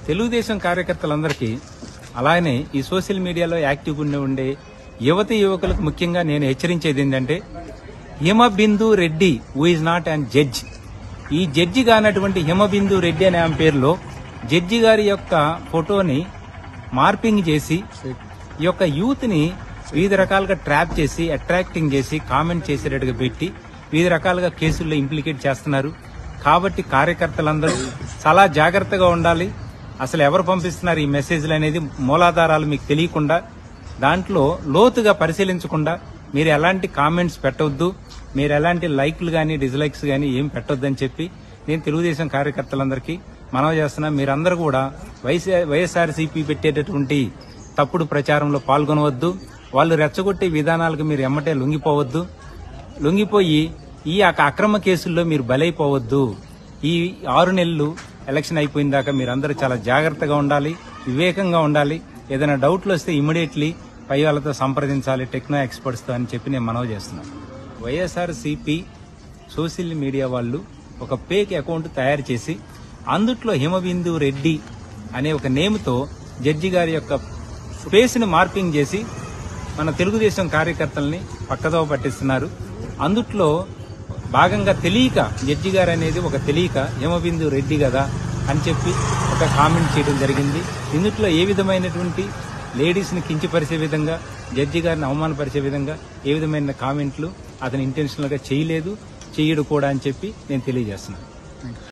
తెలుగుదేశం కార్యకర్తలందరికీ అలానే ఈ సోషల్ మీడియాలో యాక్టివ్ ఉండే ఉండే యువతి యువకులకు ముఖ్యంగా నేను హెచ్చరించేది ఏంటంటే Himabindu Reddy who is not and judge ఈ జడ్జి కానటువంటి హిమబిందు రెడ్డి అనే ఆమె పేరులో జడ్జి గారి యొక్క ఫోటోని మార్పింగ్ చేసి ఈ యొక్క యూత్ ని వివిధ రకాలుగా ట్రాప్ చేసి అట్రాక్టింగ్ చేసి కామెంట్ చేసేటట్టుగా పెట్టి వివిధ రకాలుగా కేసుల్లో ఇంప్లికేట్ చేస్తున్నారు కాబట్టి కార్యకర్తలందరూ చాలా జాగ్రత్తగా ఉండాలి అసలు ఎవరు పంపిస్తున్నారు ఈ మెసేజ్లు అనేది మూలాధారాలు మీకు తెలియకుండా దాంట్లో లోతుగా పరిశీలించకుండా మీరు ఎలాంటి కామెంట్స్ పెట్టవద్దు మీరు ఎలాంటి లైక్లు కానీ డిస్లైక్స్ కానీ ఏం పెట్టొద్దని చెప్పి నేను తెలుగుదేశం కార్యకర్తలందరికీ మనవి చేస్తున్నా మీరందరూ కూడా వైఎస్ఆర్ వైఎస్ఆర్సీపీ పెట్టేటటువంటి తప్పుడు ప్రచారంలో పాల్గొనవద్దు వాళ్ళు రెచ్చగొట్టే విధానాలకు మీరు ఎమ్మటే లొంగిపోవద్దు లొంగిపోయి ఈ అక- అక్రమ కేసుల్లో మీరు బలైపోవద్దు ఈ ఆరు నెలలు ఎలక్షన్ అయిపోయిన దాకా మీరందరూ చాలా జాగ్రత్తగా ఉండాలి వివేకంగా ఉండాలి ఏదైనా డౌట్లు వస్తే ఇమీడియట్లీ పై వాళ్ళతో సంప్రదించాలి టెక్నో ఎక్స్పర్ట్స్తో అని చెప్పి నేను మనవి చేస్తున్నాను వైఎస్ఆర్ సిపి సోషల్ మీడియా వాళ్ళు ఒక ఫేక్ అకౌంట్ తయారు చేసి అందుట్లో హిమబిందు రెడ్డి అనే ఒక నేమ్తో జడ్జి గారి యొక్క స్పేస్ని మార్పింగ్ చేసి మన తెలుగుదేశం కార్యకర్తల్ని పక్కదోవ పట్టిస్తున్నారు అందుట్లో భాగంగా తెలియక జడ్జి గారు అనేది ఒక తెలియక హిమబిందు రెడ్డి కదా అని చెప్పి ఒక కామెంట్ చేయడం జరిగింది ఇందుట్లో ఏ విధమైనటువంటి లేడీస్ని కించపరిచే విధంగా జడ్జి గారిని అవమానపరిచే విధంగా ఏ విధమైన కామెంట్లు అతను ఇంటెన్షనల్గా చేయలేదు చేయడు కూడా అని చెప్పి నేను తెలియజేస్తున్నాను